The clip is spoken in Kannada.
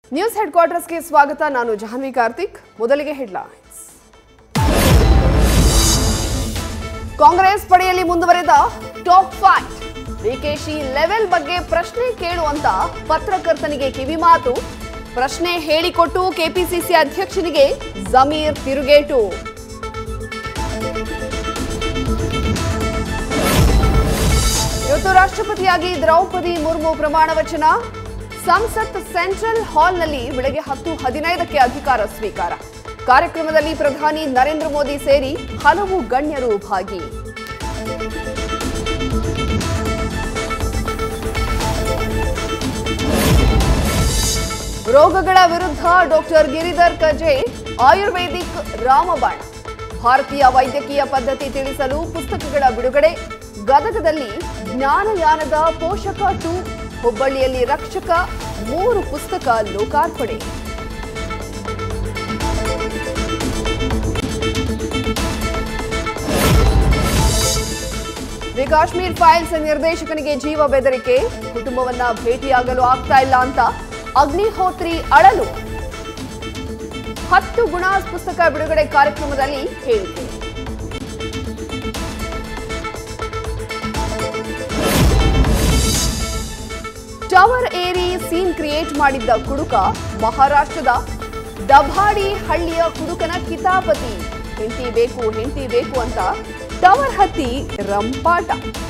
ನ್ಯೂಸ್ ಹೆಡ್ ಕ್ವಾರ್ಟರ್ಸ್ಗೆ ಸ್ವಾಗತ ನಾನು ಜಾಹ್ನವಿ ಕಾರ್ತಿಕ್ ಮೊದಲಿಗೆ ಹೆಡ್ಲೈನ್ಸ್ ಕಾಂಗ್ರೆಸ್ ಪಡೆಯಲ್ಲಿ ಮುಂದುವರೆದ ಟಾಪ್ ಫೈಟ್ ಡಿಕೆಶಿ ಲೆವೆಲ್ ಬಗ್ಗೆ ಪ್ರಶ್ನೆ ಕೇಳುವಂತ ಪತ್ರಕರ್ತನಿಗೆ ಕಿವಿಮಾತು ಪ್ರಶ್ನೆ ಹೇಳಿಕೊಟ್ಟು ಕೆಪಿಸಿಸಿ ಅಧ್ಯಕ್ಷನಿಗೆ ಜಮೀರ್ ತಿರುಗೇಟು ಇವತ್ತು ರಾಷ್ಟ್ರಪತಿಯಾಗಿ ದ್ರೌಪದಿ ಮುರ್ಮು ಪ್ರಮಾಣ ವಚನ ಸಂಸತ್ ಸೆಂಟ್ರಲ್ ಹಾಲ್ನಲ್ಲಿ ಬೆಳಗ್ಗೆ ಹತ್ತು ಹದಿನೈದಕ್ಕೆ ಅಧಿಕಾರ ಸ್ವೀಕಾರ ಕಾರ್ಯಕ್ರಮದಲ್ಲಿ ಪ್ರಧಾನಿ ನರೇಂದ್ರ ಮೋದಿ ಸೇರಿ ಹಲವು ಗಣ್ಯರು ಭಾಗಿ ರೋಗಗಳ ವಿರುದ್ಧ ಡಾಕ್ಟರ್ ಗಿರಿಧರ್ ಕಜೆ ಆಯುರ್ವೇದಿಕ್ ರಾಮಬಾಣ ಭಾರತೀಯ ವೈದ್ಯಕೀಯ ಪದ್ಧತಿ ತಿಳಿಸಲು ಪುಸ್ತಕಗಳ ಬಿಡುಗಡೆ ಗದಗದಲ್ಲಿ ಜ್ಞಾನಯಾನದ ಪೋಷಕ ಟು ಹುಬ್ಬಳ್ಳಿಯಲ್ಲಿ ರಕ್ಷಕ ಮೂರು ಪುಸ್ತಕ ಲೋಕಾರ್ಪಣೆ ದಿ ಕಾಶ್ಮೀರ್ ಫೈಲ್ಸ್ ನಿರ್ದೇಶಕನಿಗೆ ಜೀವ ಬೆದರಿಕೆ ಕುಟುಂಬವನ್ನ ಭೇಟಿಯಾಗಲು ಆಗ್ತಾ ಇಲ್ಲ ಅಂತ ಅಗ್ನಿಹೋತ್ರಿ ಅಳಲು ಹತ್ತು ಗುಣ ಪುಸ್ತಕ ಬಿಡುಗಡೆ ಕಾರ್ಯಕ್ರಮದಲ್ಲಿ ಹೇಳಿಕೆ ಟವರ್ ಏರಿ ಸೀನ್ ಕ್ರಿಯೇಟ್ ಮಾಡಿದ್ದ ಕುಡುಕ ಮಹಾರಾಷ್ಟ್ರದ ಡಭಾಡಿ ಹಳ್ಳಿಯ ಕುಡುಕನ ಕಿತಾಪತಿ ಹೆಂಡತಿ ಬೇಕು ಹೆಂಡತಿ ಬೇಕು ಅಂತ ಟವರ್ ಹತ್ತಿ ರಂಪಾಟ